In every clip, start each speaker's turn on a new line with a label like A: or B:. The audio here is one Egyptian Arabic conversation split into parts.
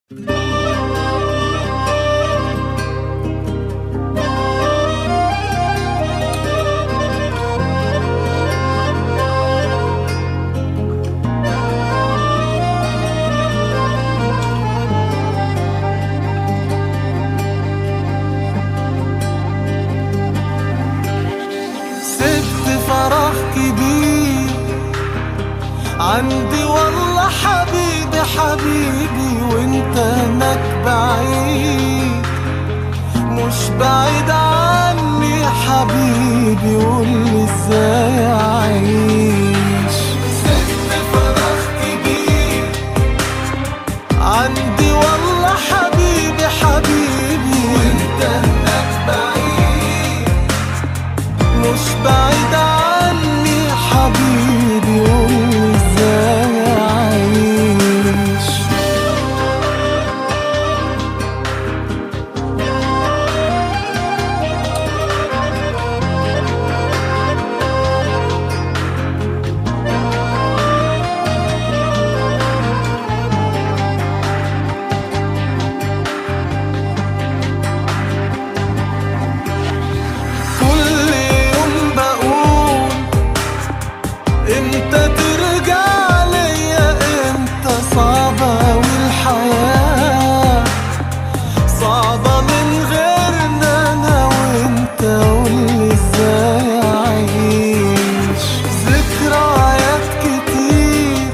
A: سبت فراغ كبير عندي والله حبيبي حبيبي وانت هناك بعيد مش بعيد عني حبيبي قولي ازاي اعيش سبت فراغ كبير عندي والله حبيبي حبيبي وانت هناك بعيد مش بعيد عني حبيبي قولي ازاي اعيش كل يوم بقول امتى ترجع ليا امتى صعبة والحياة صعبة من غيرنا انا وانت قولي ازاي اعيش ذكريات كتير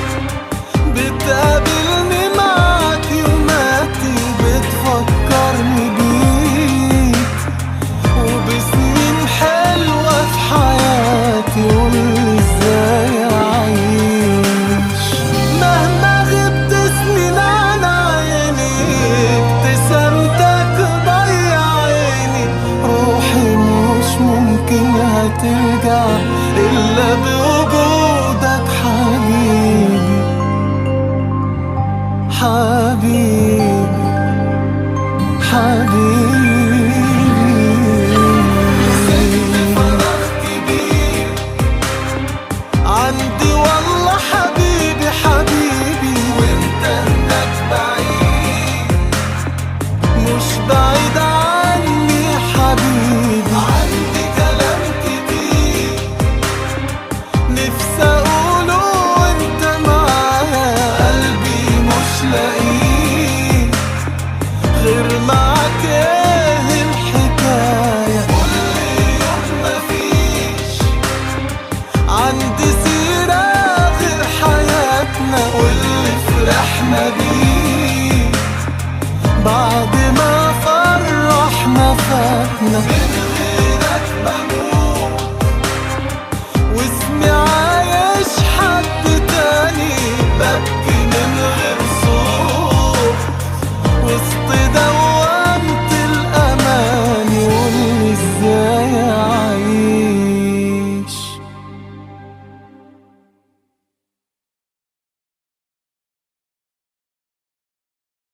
A: بتقابلني معاك يوماتي بتفكرني بيك وبسنين حلوة في حياتي قولي ازاي اعيش مهما غبت سنين عن عيني ابتسامتك ضيع عيني روحي مش ممكن هترجع الا بوجودك حبيبي حبيبي حبيبي فراغ كبير عندي والله حبيبي حبيبي وانت هناك بعيد مش بعيد عني حبيبي عندي كلام كتير نفسي اقوله وانت معايا قلبي مش لاقيه غير معاك ايه الحكاية كل يوم مفيش عندي سيرة غير حياتنا واللي فرحنا بيه بعد